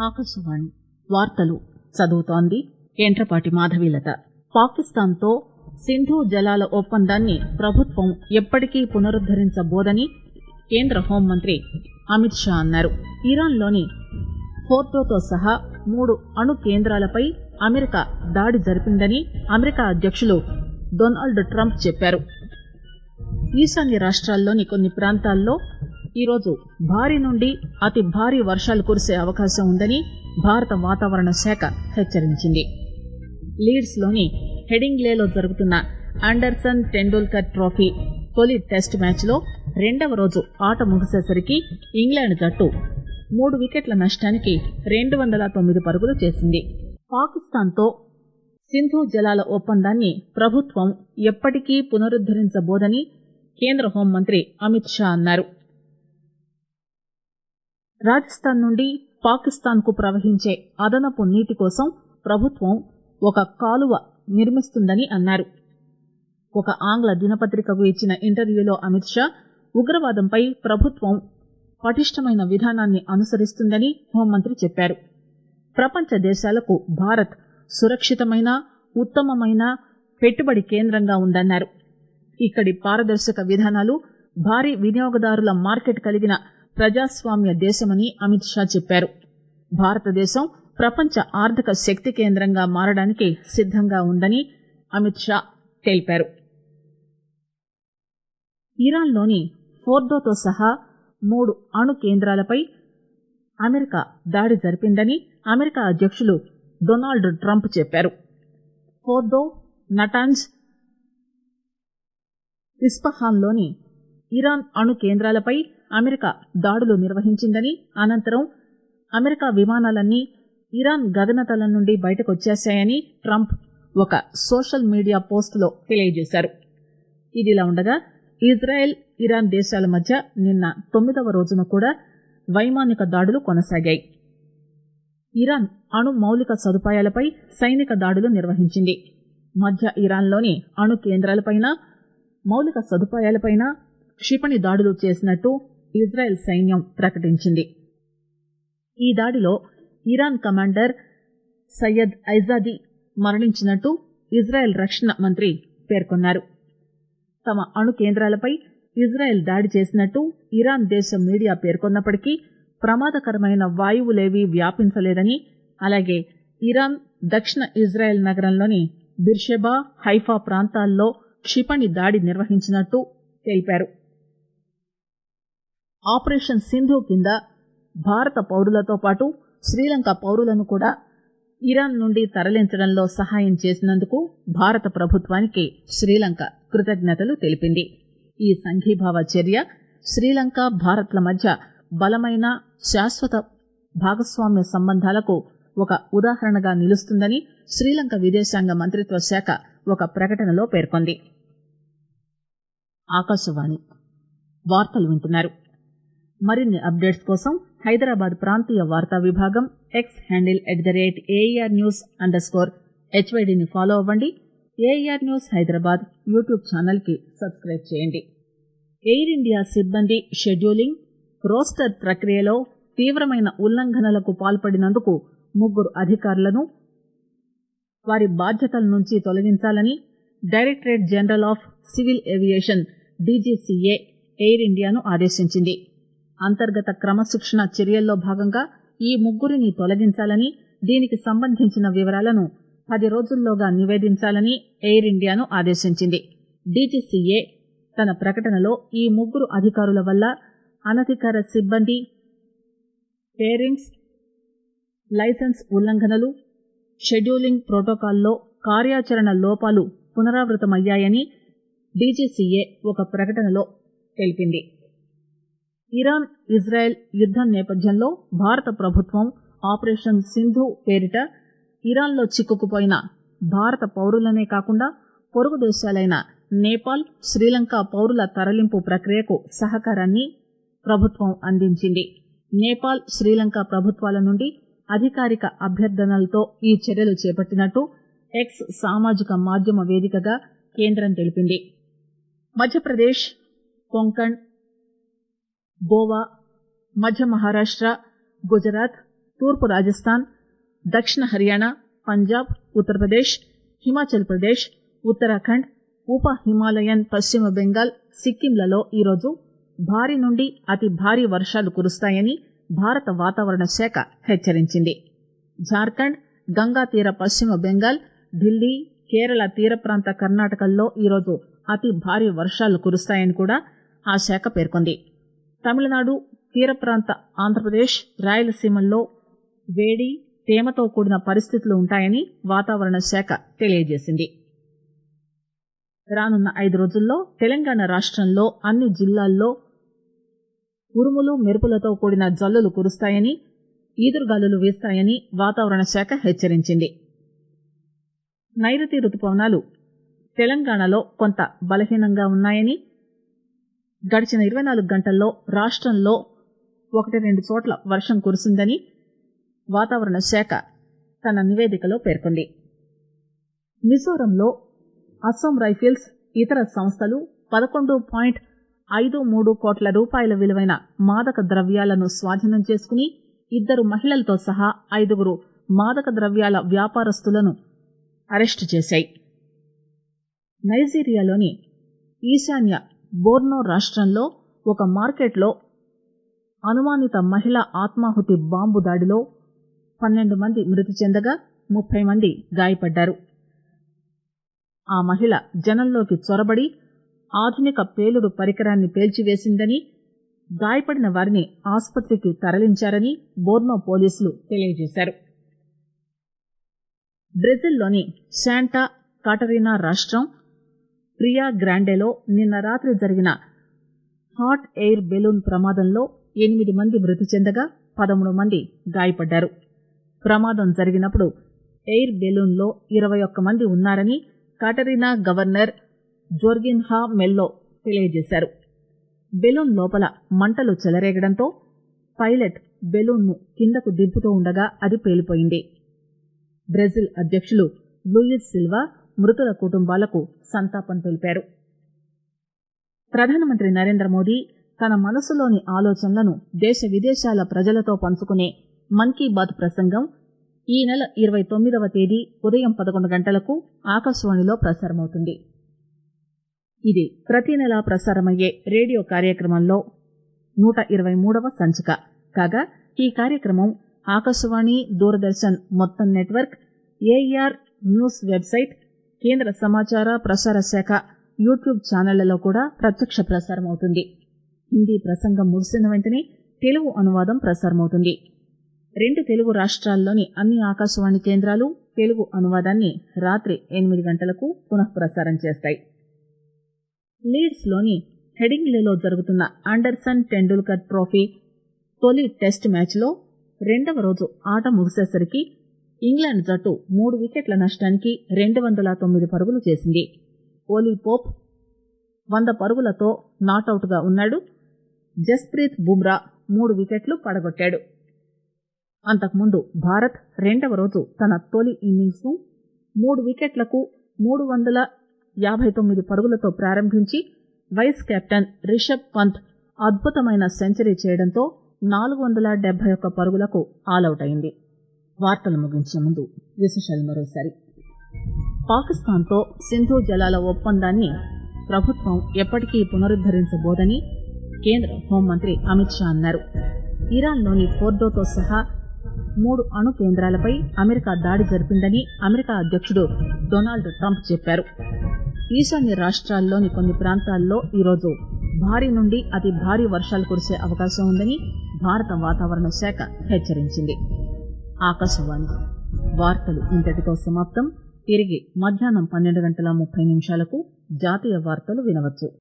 ఆకాశవాణి వార్తలు చదువుతోంది యంట్రపాటి మాధవీలత పాకిస్తాన్తో సింధు జలాల ఒప్పందాన్ని ప్రభుత్వం ఎప్పటికీ పునరుద్దరించబోదని కేంద్ర హోంమంత్రి అమిత్ షా అన్నారు ఇరాన్లోని ఫోర్డోతో సహా మూడు అణు కేంద్రాలపై అమెరికా దాడి జరిపిందని అమెరికా అధ్యకులు డొనాల్డ్ ట్రంప్ చెప్పారు ఈశాన్య రాష్ట్రాల్లోని కొన్ని ప్రాంతాల్లో ఈరోజు భారీ నుండి అతి భారీ వర్షాలు కురిసే అవకాశం ఉందని భారత వాతావరణ శాఖ హెచ్చరించింది లీడ్స్ లోని హెడింగ్లేలో జరుగుతున్న అండర్సన్ టెండూల్కర్ ట్రోఫీ తొలి టెస్ట్ మ్యాచ్ లో రెండవ రోజు ఆట ముగిసేసరికి ఇంగ్లాండ్ జట్టు మూడు వికెట్ల నష్టానికి రెండు వందల తొమ్మిది పరుగులు చేసింది పాకిస్తాన్తో సింధు జలాల ఒప్పందాన్ని ప్రభుత్వం ఎప్పటికీ పునరుద్దరించబోదని కేంద్ర హోంమంత్రి అమిత్ షా అన్నారు రాజస్థాన్ నుండి పాకిస్తాన్ కు ప్రవహించే అదనపు నీటి కోసం ప్రభుత్వం ఒక కాలువ నిర్మిస్తుందని అన్నారు ఒక ఆంగ్ల దినపత్రికకు ఇచ్చిన ఇంటర్వ్యూలో అమిత్ షా ఉగ్రవాదంపై ప్రభుత్వం పటిష్టమైన విధానాన్ని అనుసరిస్తుందని హోంమంత్రి చెప్పారు ప్రపంచ దేశాలకు భారత్ సురక్షితమైన ఉత్తమమైన పెట్టుబడి కేంద్రంగా ఉందన్నారు ఇక్కడి పారదర్శక విధానాలు భారీ వినియోగదారుల మార్కెట్ కలిగిన ప్రజాస్వామ్య దేశమని అమిత్ షా చెప్పారు భారతదేశం ప్రపంచ ఆర్థిక శక్తి కేంద్రంగా మారడానికి సిద్దంగా ఉందని అమిత్ షా తెలిపారు ఇరాన్లోని ఫోర్డోతో సహా మూడు అణు కేంద్రాలపై అమెరికా దాడి జరిపిందని అమెరికా అధ్యకులు డొనాల్డ్ ట్రంప్ చెప్పారు ఫోర్డో నటాన్స్ ఇస్పహాన్లోని ఇరాన్ అణు కేంద్రాలపై అమెరికా దాడులు నిర్వహించిందని అనంతరం అమెరికా విమానాలన్నీ ఇరాన్ గగనతలం నుండి బయటకొచ్చేశాయని ట్రంప్ ఒక సోషల్ మీడియా పోస్టులో తెలియజేశారు ఇదిలా ఉండగా ఇజ్రాయెల్ ఇరాన్ దేశాల మధ్య నిన్న తొమ్మిదవ రోజున కూడా వైమానిక దాడులు కొనసాగాయి ఇరాన్ అణు మౌలిక సదుపాయాలపై సైనిక దాడులు నిర్వహించింది మధ్య ఇరాన్లోని అణు కేంద్రాలపైన మౌలిక సదుపాయాలపైన క్షిపణి దాడులు చేసినట్టు ఇజ్రాయెల్ సైన్యం ప్రకటించింది ఈ దాడిలో ఇరాన్ కమాండర్ సయ్యద్ ఐజాదీ మరణించినట్టు ఇజ్రాయెల్ రక్షణ మంత్రి పేర్కొన్నారు తమ అణు కేంద్రాలపై ఇజ్రాయెల్ దాడి చేసినట్టు ఇరాన్ దేశ మీడియా పేర్కొన్నప్పటికీ ప్రమాదకరమైన వాయువులేవీ వ్యాపించలేదని అలాగే ఇరాన్ దక్షిణ ఇజ్రాయెల్ నగరంలోని బిర్షెబా హైఫా ప్రాంతాల్లో క్షిపణి దాడి నిర్వహించినట్టు తెలిపారు ఆపరేషన్ సింధు కింద భారత పౌరులతో పాటు శ్రీలంక పౌరులను కూడా ఇరాన్ నుండి తరలించడంలో సహాయం చేసినందుకు భారత ప్రభుత్వానికి శ్రీలంక కృతజ్ఞతలు తెలిపింది ఈ సంఘీభావ చర్య శ్రీలంక భారత్ల మధ్య బలమైన శాశ్వత భాగస్వామ్య సంబంధాలకు ఒక ఉదాహరణగా నిలుస్తుందని శ్రీలంక విదేశాంగ మంత్రిత్వ శాఖ ఒక ప్రకటనలో పేర్కొంది ఆకాశవాణి వార్తలు వింటున్నారు మరిన్ని అప్డేట్స్ కోసం హైదరాబాద్ ప్రాంతీయ వార్తా విభాగం X handle at the rate air news underscore హెచ్వైడిని ఫాలో అవ్వండి air news Hyderabad YouTube channel కి సబ్స్క్రైబ్ చేయండి ఎయిర్ ఇండియా సిబ్బంది షెడ్యూలింగ్ రోస్టర్ ప్రక్రియలో తీవ్రమైన ఉల్లంఘనలకు పాల్పడినందుకు ముగ్గురు అధికారులను వారి బాధ్యతల నుంచి తొలగించాలని directorate general of civil aviation DGCA air ఇండియాను ఆదేశించింది అంతర్గత క్రమశిక్షణ చర్యల్లో భాగంగా ఈ ముగ్గురిని తొలగించాలని దీనికి సంబంధించిన వివరాలను పది రోజుల్లోగా నివేదించాలని ఎయిర్ ఇండియాను ఆదేశించింది డీజీసీఏ తన ప్రకటనలో ఈ ముగ్గురు అధికారుల వల్ల అనధికార సిబ్బంది పేరింగ్స్ లైసెన్స్ ఉల్లంఘనలు షెడ్యూలింగ్ ప్రోటోకాల్లో కార్యాచరణ లోపాలు పునరావృతమయ్యాయని డీజీసీఏ ఒక ప్రకటనలో తెలిపింది ఇరాన్ ఇజ్రాయెల్ యుద్దం నేపథ్యంలో భారత ప్రభుత్వం ఆపరేషన్ సింధు పేరిట ఇరాన్లో చిక్కుకుపోయిన భారత పౌరులనే కాకుండా పొరుగు దేశాలైన నేపాల్ శ్రీలంక పౌరుల తరలింపు ప్రక్రియకు సహకారాన్ని ప్రభుత్వం అందించింది నేపాల్ శ్రీలంక ప్రభుత్వాల నుండి అధికారిక అభ్యర్థనలతో ఈ చర్యలు చేపట్టినట్టు ఎక్స్ సామాజిక మాధ్యమ వేదికగా కేంద్రం తెలిపింది మధ్యప్రదేశ్ కొంకణ్ గోవా మధ్య మహారాష్ట గుజరాత్ తూర్పు రాజస్థాన్ దక్షిణ హర్యానా పంజాబ్ ఉత్తరప్రదేశ్ హిమాచల్ ప్రదేశ్ ఉత్తరాఖండ్ ఉప హిమాలయన్ పశ్చిమ బెంగాల్ సిక్కింలలో ఈరోజు భారీ నుండి అతి భారీ వర్షాలు కురుస్తాయని భారత వాతావరణ శాఖ హెచ్చరించింది జార్ఖండ్ గంగా తీర పశ్చిమ బెంగాల్ ఢిల్లీ కేరళ తీర ప్రాంత కర్ణాటకల్లో ఈరోజు అతి భారీ వర్షాలు కురుస్తాయని కూడా ఆ శాఖ పేర్కొంది తమిళనాడు తీర ప్రాంత ఆంధ్రప్రదేశ్ రాయలసీమల్లో వేడి తేమతో కూడిన పరిస్థితులు ఉంటాయని వాతావరణ శాఖ తెలియజేసింది రానున్న ఐదు రోజుల్లో తెలంగాణ రాష్టంలో అన్ని జిల్లాల్లో ఉరుములు మెరుపులతో కూడిన జల్లులు కురుస్తాయని ఈదురుగాలులు వీస్తాయని వాతావరణ శాఖ హెచ్చరించింది నైరుతి రుతుపవనాలు తెలంగాణలో కొంత బలహీనంగా ఉన్నాయని గడిచిన ఇరవై నాలుగు గంటల్లో రాష్టంలో ఒకటి రెండు చోట్ల వర్షం కురిసిందని వాతావరణ శాఖ తన నివేదికలో పేర్కొంది మిజోరంలో అస్సాం రైఫిల్స్ ఇతర సంస్థలు పదకొండు పాయింట్ ఐదు మూడు కోట్ల రూపాయల విలువైన మాదక ద్రవ్యాలను స్వాధీనం చేసుకుని ఇద్దరు మహిళలతో సహా ఐదుగురు మాదక ద్రవ్యాల వ్యాపారస్తులను అరెస్టు చేశాయి నైజీరియాలోని ఈశాన్య బోర్నో రాష్టంలో ఒక మార్కెట్లో అనుమానిత మహిళ ఆత్మాహుతి బాంబు దాడిలో పన్నెండు మంది మృతి చెందగా ముప్పై మంది గాయపడ్డారు ఆ మహిళ జనంలోకి చొరబడి ఆధునిక పేలుడు పరికరాన్ని పేల్చివేసిందని గాయపడిన వారిని ఆసుపత్రికి తరలించారని బోర్నో పోలీసులు తెలియజేశారు బ్రెజిల్లోని శాంటా కాటరీనా రాష్టం ప్రియా గ్రాండేలో నిన్న రాత్రి జరిగిన హాట్ ఎయిర్ బెలూన్ ప్రమాదంలో ఎనిమిది మంది మృతి చెందగా పదమూడు మంది గాయపడ్డారు ప్రమాదం జరిగినప్పుడు ఎయిర్ బెలూన్లో ఇరవై ఒక్క మంది ఉన్నారని కాటరీనా గవర్నర్ జోర్గిన్హా మెల్లో తెలియజేశారు బెలూన్ లోపల మంటలు చెలరేగడంతో పైలట్ బెలూన్ను కిందకు దింపుతూ ఉండగా అది పేలిపోయింది బ్రెజిల్ అధ్యక్షులు లూయిస్ సిల్వా మృతుల కుటుంబాలకు సంతాపం తెలిపారు ప్రధానమంత్రి నరేంద్ర మోదీ తన మనసులోని ఆలోచనలను దేశ విదేశాల ప్రజలతో పంచుకునే మన్ కీ బాత్ ప్రసంగం ఈ నెల ఇరవై తొమ్మిదవ తేదీ ఉదయం పదకొండు గంటలకు ఆకాశవాణిలో ప్రసారమవుతుంది ఇది ప్రతి నెలా ప్రసారమయ్యే రేడియో కార్యక్రమంలో నూట ఇరవై మూడవ సంచిక కాగా ఈ కార్యక్రమం ఆకాశవాణి దూరదర్శన్ మొత్తం నెట్వర్క్ ఏఆర్ న్యూస్ వెబ్సైట్ కేంద్ర సమాచార ప్రసార శాఖ యూట్యూబ్ ఛానళ్లలో కూడా ప్రత్యక్ష ప్రసారమవుతుంది హిందీ ప్రసంగం ముగిసిన వెంటనే తెలుగు అనువాదం ప్రసారమవుతుంది రెండు తెలుగు రాష్ట్రాల్లోని అన్ని ఆకాశవాణి కేంద్రాలు తెలుగు అనువాదాన్ని రాత్రి ఎనిమిది గంటలకు పునఃప్రసారం చేస్తాయి లీడ్స్ లోని హెడింగ్లీలో జరుగుతున్న అండర్సన్ టెండూల్కర్ ట్రోఫీ తొలి టెస్ట్ మ్యాచ్లో రెండవ రోజు ఆట ముగిసేసరికి ఇంగ్లాండ్ జట్టు మూడు వికెట్ల నష్టానికి రెండు వందల తొమ్మిది పరుగులు చేసింది ఓలీ పోప్ వంద పరుగులతో నాటౌట్గా ఉన్నాడు జస్ప్రీత్ బుమ్రా మూడు వికెట్లు పడగొట్టాడు అంతకుముందు భారత్ రెండవ రోజు తన తొలి ఇన్నింగ్స్ ను మూడు వికెట్లకు మూడు వందల యాభై తొమ్మిది పరుగులతో ప్రారంభించి వైస్ కెప్టెన్ రిషబ్ పంత్ అద్భుతమైన సెంచరీ చేయడంతో నాలుగు వందల డెబ్బై ఒక్క పరుగులకు ఆలౌట్ అయింది వార్తలు ముగించే ముందు విశేషాలు మరోసారి పాకిస్తాన్తో సింధు జలాల ఒప్పందాన్ని ప్రభుత్వం ఎప్పటికీ పునరుద్దరించబోదని కేంద్ర హోంమంత్రి అమిత్ షా అన్నారు ఇరాన్లోని ఫోర్డోతో సహా మూడు అణు కేంద్రాలపై అమెరికా దాడి జరిపిందని అమెరికా అధ్యక్షుడు డొనాల్డ్ ట్రంప్ చెప్పారు ఈశాన్య రాష్ట్రాల్లోని కొన్ని ప్రాంతాల్లో ఈరోజు భారీ నుండి అతి భారీ వర్షాలు కురిసే అవకాశం ఉందని భారత వాతావరణ శాఖ హెచ్చరించింది ఆకాశవాణి వార్తలు ఇంతటితో సమాప్తం తిరిగి మధ్యాహ్నం పన్నెండు గంటల ముప్పై నిమిషాలకు జాతీయ వార్తలు వినవచ్చు